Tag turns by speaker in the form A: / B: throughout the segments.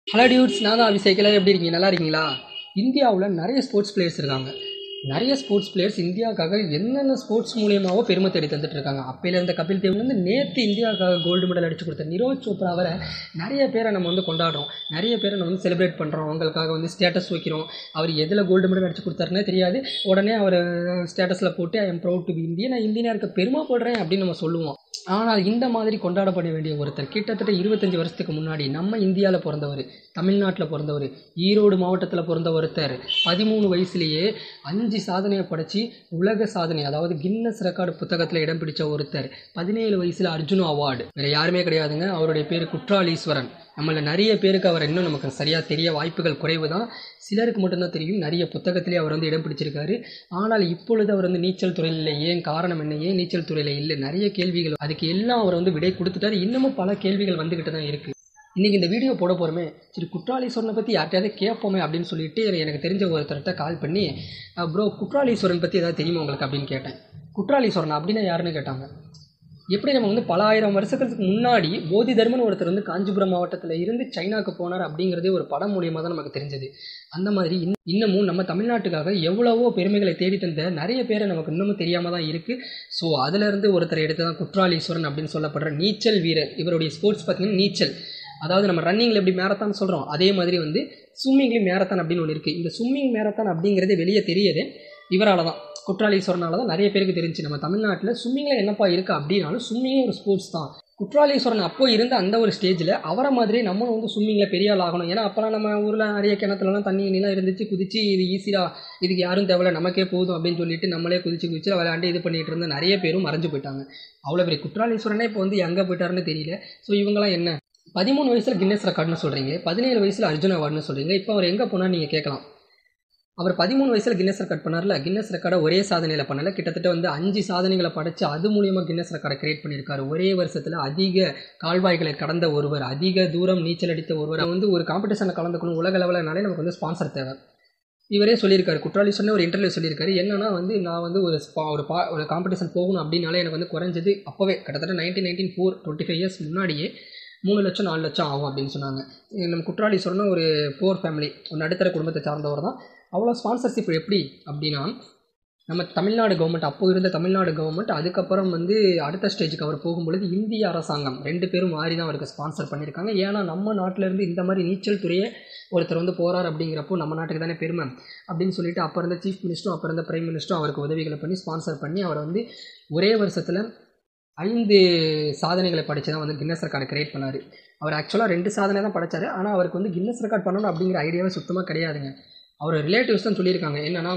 A: hello dudes நான் தான் அபிஷேக் எல்லாரும் எப்படி இருக்கீங்க நல்லா இருக்கீங்களா இந்தியாவில் நிறைய ஸ்போர்ட்ஸ் பிளேயர்ஸ் இருக்காங்க நிறைய ஸ்போர்ட்ஸ் பிளேயர்ஸ் இந்தியாவுக்காக என்னென்ன ஸ்போர்ட்ஸ் மூலியமாவோ பெருமை தேடி தந்துட்டு இருக்காங்க அப்பையில இருந்த கபில் தேவ்லேருந்து நேற்று இந்தியாவுக்காக கோல்டு மெடல் அடிச்சு கொடுத்த நிரோஜ் சோப்ரா வரை நிறைய பேரை நம்ம வந்து கொண்டாடுறோம் நிறைய பேரை நம்ம வந்து செலிப்ரேட் பண்ணுறோம் அவங்களுக்காக வந்து ஸ்டேட்டஸ் வைக்கிறோம் அவர் எதில் கோல்டு மெடல் அடிச்சு கொடுத்தாருன்னே தெரியாது உடனே அவர் ஸ்டேட்டஸில் போட்டு I am proud to be Indian நான் இந்தியனாக இருக்க பெருமைப்படுறேன் அப்படின்னு நம்ம சொல்லுவோம் ஆனால் இந்த மாதிரி கொண்டாடப்பட வேண்டிய ஒருத்தர் கிட்டத்தட்ட இருபத்தஞ்சி வருஷத்துக்கு முன்னாடி நம்ம இந்தியாவில் பிறந்தவர் தமிழ்நாட்டில் பிறந்தவர் ஈரோடு மாவட்டத்தில் பிறந்த ஒருத்தர் பதிமூணு வயசுலேயே அஞ்சு சாதனையை படைச்சி உலக சாதனை அதாவது கின்னஸ் ரெக்கார்டு புத்தகத்தில் இடம் பிடிச்ச ஒருத்தர் பதினேழு வயசில் அர்ஜுனா அவார்டு வேறு யாருமே கிடையாதுங்க அவருடைய பேர் குற்றாலீஸ்வரன் நம்மள நிறைய பேருக்கு அவர் இன்னும் நமக்கு சரியாக தெரிய வாய்ப்புகள் குறைவு தான் சிலருக்கு மட்டும்தான் தெரியும் நிறைய புத்தகத்திலே அவர் வந்து இடம் பிடிச்சிருக்காரு ஆனால் இப்பொழுது அவர் வந்து நீச்சல் துறையில் இல்லை ஏன் காரணம் என்ன ஏன் நீச்சல் துறையில் இல்லை நிறைய கேள்விகள் அதுக்கு எல்லாம் அவர் வந்து விடை கொடுத்துட்டாரு இன்னமும் பல கேள்விகள் வந்துக்கிட்டு தான் இருக்குது இன்றைக்கி இந்த வீடியோ போட போகிறோமே சரி குற்றாலீஸ்வரனை பற்றி யார்ட்டையாவது கேட்போமே அப்படின்னு சொல்லிட்டு எனக்கு தெரிஞ்ச ஒருத்தர்கிட்ட கால் பண்ணி ப்ரோ குற்றாலீஸ்வரன் பற்றி ஏதாவது தெரியுமா உங்களுக்கு அப்படின்னு கேட்டேன் குற்றாலீஸ்வரன் அப்படின்னா யாருன்னு கேட்டாங்க எப்படி நம்ம வந்து பல ஆயிரம் வருஷத்துக்கு முன்னாடி போதி தர்மன் ஒருத்தர் வந்து காஞ்சிபுரம் மாவட்டத்தில் இருந்து சைனாக்கு போனார் அப்படிங்கிறதே ஒரு படம் மூலியமாக தான் நமக்கு தெரிஞ்சது அந்த மாதிரி இன் இன்னமும் நம்ம தமிழ்நாட்டுக்காக எவ்வளவோ பெருமைகளை தேடி தந்த நிறைய பேரை நமக்கு இன்னமும் தெரியாமல் தான் இருக்குது ஸோ அதிலிருந்து ஒருத்தர் எடுத்து தான் குற்றாலீஸ்வரன் அப்படின்னு சொல்லப்படுற நீச்சல் வீரர் இவருடைய ஸ்போர்ட்ஸ் பார்த்தீங்கன்னா நீச்சல் அதாவது நம்ம ரன்னிங்கில் எப்படி மேரத்தான் சொல்கிறோம் அதே மாதிரி வந்து ஸ்விம்மிங்லேயும் மேரத்தான் அப்படின்னு ஒன்று இருக்குது இந்த ஸ்விம்மிங் மேரத்தான் அப்படிங்கிறதே வெளியே தெரியுது இவரால் தான் குற்றாலீஸ்வரனால தான் நிறைய பேருக்கு தெரிஞ்சு நம்ம தமிழ்நாட்டில் ஸ்விம்மிங்கில் என்னப்பா இருக்குது அப்படின்னாலும் ஸ்விம்மிங்கே ஒரு ஸ்போர்ட்ஸ் தான் குற்றாலீஸ்வரன் அப்போ இருந்த அந்த ஒரு ஸ்டேஜில் அவரை மாதிரி நம்மளும் வந்து ஸ்விம்மிங்கில் பெரிய ஆள் ஆகணும் ஏன்னா அப்போலாம் நம்ம ஊரில் நிறைய கிணத்துலலாம் தண்ணி நிலம் இருந்துச்சு குதிச்சு இது ஈஸியாக இதுக்கு யாரும் தேவையில்ல நமக்கே போதும் அப்படின்னு சொல்லிட்டு நம்மளே குதிச்சு குதிச்சு விளையாண்டு இது பண்ணிட்டு இருந்த நிறைய பேரும் மறைஞ்சு போயிட்டாங்க அவ்வளோ பெரிய குற்றாலீஸ்வரனே இப்போ வந்து எங்கே போயிட்டாருன்னு தெரியல ஸோ இவங்களாம் என்ன பதிமூணு வயசில் கின்னஸ் ரெக்கார்ட்னு சொல்கிறீங்க பதினேழு வயசில் அர்ஜுன் அவார்டுன்னு சொல்கிறீங்க இப்போ அவர் எங்கே போனால் நீங்கள் கேட்கலாம் அவர் பதிமூணு வயசில் கின்னஸ் ரெக்கார்ட் பண்ணார்ல கின்னஸ் ரெக்கார்டை ஒரே சாதனையில் பண்ணல கிட்டத்தட்ட வந்து அஞ்சு சாதனைகளை படைச்சு அது மூலியமாக கின்னஸ் ரெக்கார்டை கிரியேட் பண்ணியிருக்காரு ஒரே வருஷத்தில் அதிக கால்வாய்களை கடந்த ஒருவர் அதிக தூரம் நீச்சல் அடித்த ஒருவர் வந்து ஒரு காம்படிஷனில் கலந்துக்கணும் உலக லெவலினாலே நமக்கு வந்து ஸ்பான்சர் தேவை இவரே சொல்லியிருக்காரு குற்றாலி சொன்ன ஒரு இன்டர்வியூ சொல்லியிருக்காரு என்னன்னா வந்து நான் வந்து ஒரு ஸ்பா ஒரு பா ஒரு காம்படிஷன் போகணும் அப்படின்னாலே எனக்கு வந்து குறைஞ்சது அப்போவே கிட்டத்தட்ட nineteen nineteen four twenty five years முன்னாடியே மூணு லட்சம் நாலு லட்சம் ஆகும் அப்படின்னு சொன்னாங்க நம்ம குற்றாலி சொன்ன ஒரு போர் ஃபேமிலி ஒரு நடுத்தர குடும்பத்தை சார்ந்தவர் தான் அவ்வளோ ஸ்பான்சர்ஷிப் எப்படி அப்படின்னா நம்ம தமிழ்நாடு கவர்மெண்ட் அப்போ இருந்த தமிழ்நாடு கவர்மெண்ட் அதுக்கப்புறம் வந்து அடுத்த ஸ்டேஜுக்கு அவர் போகும்பொழுது இந்திய அரசாங்கம் ரெண்டு பேரும் மாறி தான் அவருக்கு ஸ்பான்சர் பண்ணியிருக்காங்க ஏன்னா நம்ம நாட்டிலேருந்து இந்த மாதிரி நீச்சல் துறையே ஒருத்தர் வந்து போகிறார் அப்படிங்கிறப்போ நம்ம நாட்டுக்கு தானே பெருமை அப்படின்னு சொல்லிட்டு அப்போ இருந்த சீஃப் மினிஸ்டரும் அப்போ இருந்த பிரைம் மினிஸ்டரும் அவருக்கு உதவிகளை பண்ணி ஸ்பான்சர் பண்ணி அவரை வந்து ஒரே வருஷத்தில் ஐந்து சாதனைகளை படித்து தான் வந்து கின்னஸ் ரெக்கார்டு கிரியேட் பண்ணார் அவர் ஆக்சுவலாக ரெண்டு சாதனை தான் படைச்சார் ஆனால் அவருக்கு வந்து கின்னஸ் ரெக்கார்ட் பண்ணணும் அப்படிங்கிற ஐடியாவே சுத்தமாக கிடையாதுங்க அவர் ரிலேட்டிவ்ஸ் தான் சொல்லியிருக்காங்க என்னென்னா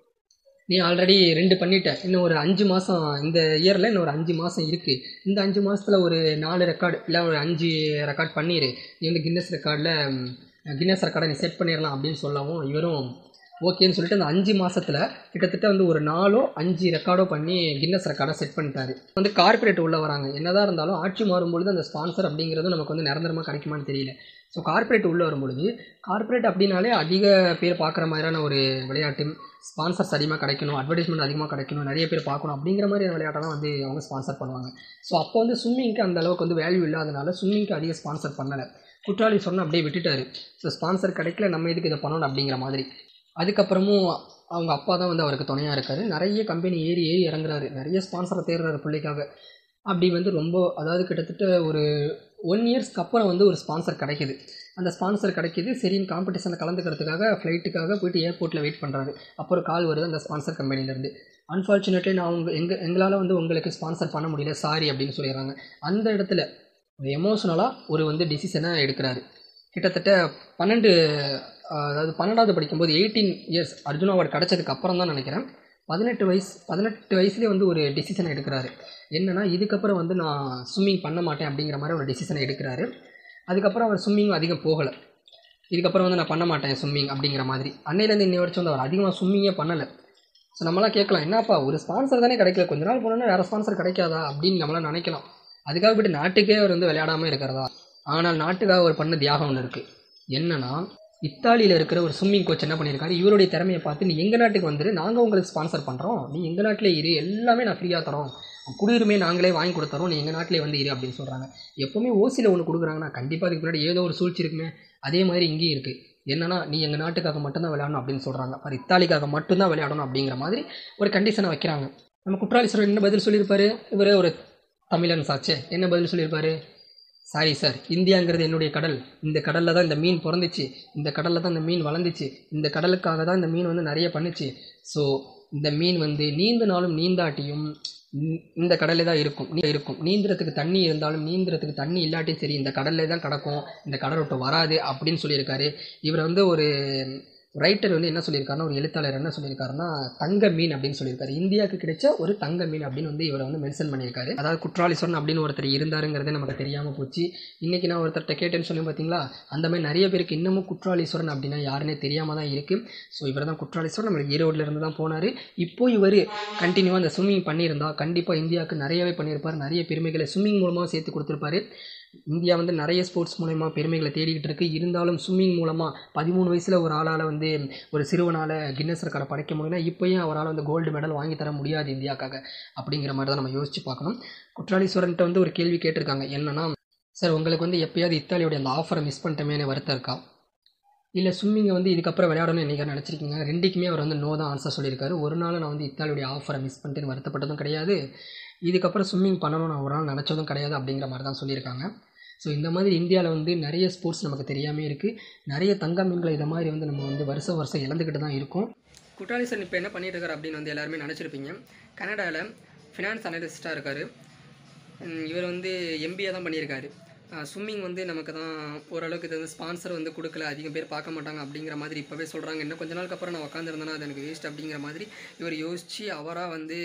A: நீ ஆல்ரெடி ரெண்டு பண்ணிட்ட இன்னும் ஒரு அஞ்சு மாதம் இந்த இயரில் இன்னும் ஒரு அஞ்சு மாதம் இருக்குது இந்த அஞ்சு மாதத்தில் ஒரு நாலு ரெக்கார்டு இல்லை ஒரு அஞ்சு ரெக்கார்ட் பண்ணிடு நீ வந்து கின்னஸ் ரெக்கார்டில் கின்னஸ் ரெக்கார்டை நீ செட் பண்ணிடலாம் அப்படின்னு சொல்லவும் இவரும் ஓகேன்னு சொல்லிட்டு அந்த அஞ்சு மாதத்தில் கிட்டத்தட்ட வந்து ஒரு நாலோ அஞ்சு ரெக்கார்டோ பண்ணி கின்னஸ் ரெக்கார்டை செட் பண்ணிட்டாரு வந்து கார்பரேட் உள்ளே வராங்க என்னதான் இருந்தாலும் ஆட்சி மாறும்பொழுது அந்த ஸ்பான்சர் அப்படிங்கிறது நமக்கு வந்து நிரந்தரமாக கிடைக்குமான்னு தெரியல ஸோ கார்பரேட் உள்ளே வரும்பொழுது கார்பரேட் அப்படின்னாலே அதிக பேர் பார்க்குற மாதிரியான ஒரு விளையாட்டு ஸ்பான்சர்ஸ் அதிகமாக கிடைக்கணும் அட்வர்டைஸ்மெண்ட் அதிகமாக கிடைக்கணும் நிறைய பேர் பார்க்கணும் அப்படிங்கிற மாதிரி விளையாட்டெல்லாம் வந்து அவங்க ஸ்பான்சர் பண்ணுவாங்க ஸோ அப்போ வந்து ஸ்விம்மிங்க்கு அந்த அளவுக்கு வந்து வேல்யூ இல்லாதனால ஸ்விம்மிங்க்கு அதிக ஸ்பான்சர் பண்ணலை குற்றாலி சொன்னால் அப்படியே விட்டுட்டாரு ஸோ ஸ்பான்சர் கிடைக்கல நம்ம எதுக்கு இதை பண்ணணும் அப்படிங்கிற மாதிரி அதுக்கப்புறமும் அவங்க அப்பா தான் வந்து அவருக்கு துணையாக இருக்கார் நிறைய கம்பெனி ஏறி ஏறி இறங்குறாரு நிறைய ஸ்பான்சரை தேடுறாரு பிள்ளைக்காக அப்படி வந்து ரொம்ப அதாவது கிட்டத்தட்ட ஒரு ஒன் இயர்ஸ்க்கு அப்புறம் வந்து ஒரு ஸ்பான்சர் கிடைக்கிது அந்த ஸ்பான்சர் கிடைக்கிது சரின்னு காம்படிஷனில் கலந்துக்கிறதுக்காக ஃப்ளைட்டுக்காக போயிட்டு ஏர்போர்ட்டில் வெயிட் பண்ணுறாரு அப்புறம் கால் வருது அந்த ஸ்பான்சர் கம்பெனிலேருந்து அன்ஃபார்ச்சுனேட்லி நான் உங்க எங்கள் எங்களால் வந்து உங்களுக்கு ஸ்பான்சர் பண்ண முடியல சாரி அப்படின்னு சொல்லிடுறாங்க அந்த இடத்துல எமோஷ்னலாக ஒரு வந்து டிசிஷனை எடுக்கிறாரு கிட்டத்தட்ட பன்னெண்டு அதாவது பன்னெண்டாவது படிக்கும்போது எயிட்டீன் இயர்ஸ் அர்ஜுன் அவார்டு கிடச்சதுக்கு அப்புறம் தான் நினைக்கிறேன் பதினெட்டு வயசு பதினெட்டு வயசுலேயே வந்து ஒரு டிசிஷனை எடுக்கிறாரு என்னென்னா இதுக்கப்புறம் வந்து நான் ஸ்விம்மிங் பண்ண மாட்டேன் அப்படிங்கிற மாதிரி ஒரு டிசிஷனை எடுக்கிறாரு அதுக்கப்புறம் அவர் ஸ்விம்மிங் அதிகம் போகலை இதுக்கப்புறம் வந்து நான் பண்ண மாட்டேன் ஸ்விம்மிங் அப்படிங்கிற மாதிரி அன்னையிலேருந்து இன்னை வரைக்கும் வந்து அவர் அதிகமாக ஸ்விம்மிங்கே பண்ணலை ஸோ நம்மளாம் கேட்கலாம் என்னப்பா ஒரு ஸ்பான்சர் தானே கிடைக்கல கொஞ்ச நாள் போனோன்னா வேறு ஸ்பான்சர் கிடைக்காதா அப்படின்னு நம்மளாம் நினைக்கலாம் அதுக்காக போய்ட்டு நாட்டுக்கே அவர் வந்து விளையாடாமல் இருக்கிறதா ஆனால் நாட்டுக்காக அவர் பண்ண தியாகம் ஒன்று இருக்குது என்னென்னா இத்தாலியில் இருக்கிற ஒரு ஸ்விம்மிங் கோச் என்ன பண்ணியிருக்காரு இவருடைய திறமையை பார்த்து நீ எங்கள் நாட்டுக்கு வந்துரு நாங்கள் உங்களுக்கு ஸ்பான்சர் பண்ணுறோம் நீ எங்கள் நாட்டிலே இரு எல்லாமே நான் ஃப்ரீயாக தரோம் குடியுரிமை நாங்களே வாங்கி கொடுத்துறோம் நீ எங்கள் நாட்டிலே வந்து இரு அப்படின்னு சொல்கிறாங்க எப்போவுமே ஓசியில் ஒன்று கொடுக்குறாங்கன்னா கண்டிப்பாக அதுக்கு முன்னாடி ஏதோ ஒரு சூழ்ச்சி இருக்குமே அதே மாதிரி இங்கேயும் இருக்குது என்னன்னா நீ எங்கள் நாட்டுக்காக மட்டும்தான் விளையாடணும் அப்படின்னு சொல்கிறாங்க ஃபார் இத்தாலிக்காக மட்டும்தான் விளையாடணும் அப்படிங்கிற மாதிரி ஒரு கண்டிஷனை வைக்கிறாங்க நம்ம குற்றாலீஸ்வரர் என்ன பதில் சொல்லியிருப்பாரு இவர் ஒரு தமிழன் சாச்சே என்ன பதில் சொல்லியிருப்பாரு சாரி சார் இந்தியாங்கிறது என்னுடைய கடல் இந்த கடலில் தான் இந்த மீன் பிறந்துச்சு இந்த கடலில் தான் இந்த மீன் வளர்ந்துச்சு இந்த கடலுக்காக தான் இந்த மீன் வந்து நிறைய பண்ணுச்சு ஸோ இந்த மீன் வந்து நீந்தினாலும் நீந்தாட்டியும் இந்த- இந்த கடல்ல தான் இருக்கும் நீ இருக்கும் நீந்துறதுக்கு தண்ணி இருந்தாலும் நீந்துறதுக்கு தண்ணி இல்லாட்டியும் சரி இந்த கடல்ல தான் கிடக்கும் இந்த கடல் விட்டு வராது அப்படின்னு சொல்லியிருக்காரு இவர் வந்து ஒரு ரைட்டர் வந்து என்ன சொல்லியிருக்காருன்னா ஒரு எழுத்தாளர் என்ன சொல்லியிருக்காருன்னா தங்க மீன் அப்படின்னு சொல்லியிருக்காரு இந்தியாவுக்கு கிடைச்ச ஒரு தங்க மீன் அப்படின்னு வந்து இவரை வந்து மென்ஷன் பண்ணியிருக்காரு அதாவது குற்றாலீஸ்வரன் அப்படின்னு ஒருத்தர் இருந்தாருங்கிறதே நமக்கு தெரியாமல் போச்சு இன்னைக்கு நான் ஒருத்தர்கிட்ட கேட்டேன்னு சொன்னேன் பார்த்தீங்களா அந்த மாதிரி நிறைய பேருக்கு இன்னமும் குற்றாலீஸ்வரன் அப்படின்னா யாருன்னே தெரியாமல் தான் இருக்குது ஸோ இவர் தான் குற்றாலீஸ்வரன் நம்மளுக்கு ஈரோடுல இருந்து தான் போனார் இப்போ இவர் கண்டினியூவாக அந்த ஸ்விம்மிங் பண்ணியிருந்தா கண்டிப்பாக இந்தியாவுக்கு நிறையவே பண்ணியிருப்பார் நிறைய பெருமைகளை ஸ்விம்மிங் மூலமாக சேர்த்து கொடுத்துருப்பாரு இந்தியா வந்து நிறைய ஸ்போர்ட்ஸ் மூலயமா பெருமைகளை தேடிக்கிட்டு இருக்கு இருந்தாலும் ஸ்விம்மிங் மூலமாக பதிமூணு வயசில் ஒரு ஆளால் வந்து ஒரு சிறுவனால் கின்னஸ் ரெக்கார்டை படைக்க முடியும்னா இப்போயும் அவரால் வந்து கோல்டு மெடல் வாங்கி தர முடியாது இந்தியாக்காக அப்படிங்கிற மாதிரி தான் நம்ம யோசிச்சு பார்க்கணும் குற்றாலீஸ்வரன்ட்ட வந்து ஒரு கேள்வி கேட்டிருக்காங்க என்னன்னா சார் உங்களுக்கு வந்து எப்பயாவது இத்தாலியோடைய அந்த ஆஃபரை மிஸ் பண்ணிட்டோமேனு வருத்தம் இருக்கா இல்லை ஸ்விம்மிங்கை வந்து இதுக்கப்புறம் விளையாடணும்னு நீங்கள் நினச்சிருக்கீங்க ரெண்டுக்குமே அவர் வந்து நோ தான் ஆன்சர் சொல்லியிருக்காரு ஒரு நாள் நான் வந்து இத்தாலியோடைய ஆஃபரை மிஸ் பண்ணிட்டு வருத்தப்பட்டதும் கிடையாது இதுக்கப்புறம் ஸ்விம்மிங் பண்ணணும்னு நான் ஒரு நாள் நினச்சதும் கிடையாது அப்படிங்கிற மாதிரி தான் சொல்லியிருக்காங்க ஸோ இந்த மாதிரி இந்தியாவில் வந்து நிறைய ஸ்போர்ட்ஸ் நமக்கு தெரியாமே இருக்குது நிறைய தங்க மீன்களை இதை மாதிரி வந்து நம்ம வந்து வருஷம் வருஷம் இழந்துக்கிட்டு தான் இருக்கோம் குற்றாலீசன் இப்போ என்ன பண்ணிட்டு இருக்காரு அப்படின்னு வந்து எல்லாருமே நினச்சிருப்பீங்க கனடாவில் ஃபினான்ஸ் அனலிஸ்ட்டாக இருக்கார் இவர் வந்து எம்பிஏ தான் பண்ணியிருக்காரு ஸ்விம்மிங் வந்து நமக்கு தான் ஓரளவுக்கு இது வந்து ஸ்பான்சர் வந்து கொடுக்கல அதிகம் பேர் பார்க்க மாட்டாங்க அப்படிங்கிற மாதிரி இப்போவே சொல்கிறாங்க இன்னும் கொஞ்ச நாளுக்கு அப்புறம் நான் உட்காந்துருந்தேன்னா அது எனக்கு வேஸ்ட் அப்படிங்கிற மாதிரி இவர் யோசித்து அவராக வந்து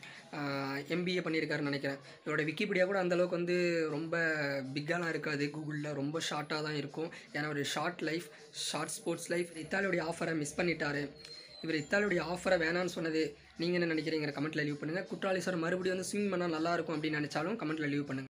A: எம்பிஏ பண்ணியிருக்காருன்னு நினைக்கிறேன் இவரோட விக்கிபீடியா கூட அந்த அளவுக்கு வந்து ரொம்ப பிக்காலாம் இருக்காது கூகுளில் ரொம்ப ஷார்ட்டாக தான் இருக்கும் ஏன்னா ஒரு short life short sports life இத்தாலியோடைய ஆஃபரை மிஸ் பண்ணிட்டாரு இவர் இத்தாலியோடைய ஆஃபரை வேணான்னு சொன்னது நீங்கள் என்ன நினைக்கிறீங்க கமெண்ட்டில் லீவ் பண்ணுங்கள் குற்றாலீஸ்வரர் மறுபடியும் வந்து ஸ்விம் பண்ணால் நல்லா இருக்கும் அப்படின்னு நினச்சாலும் கமெண்ட்டில் லீவ் பண்ணுங்கள்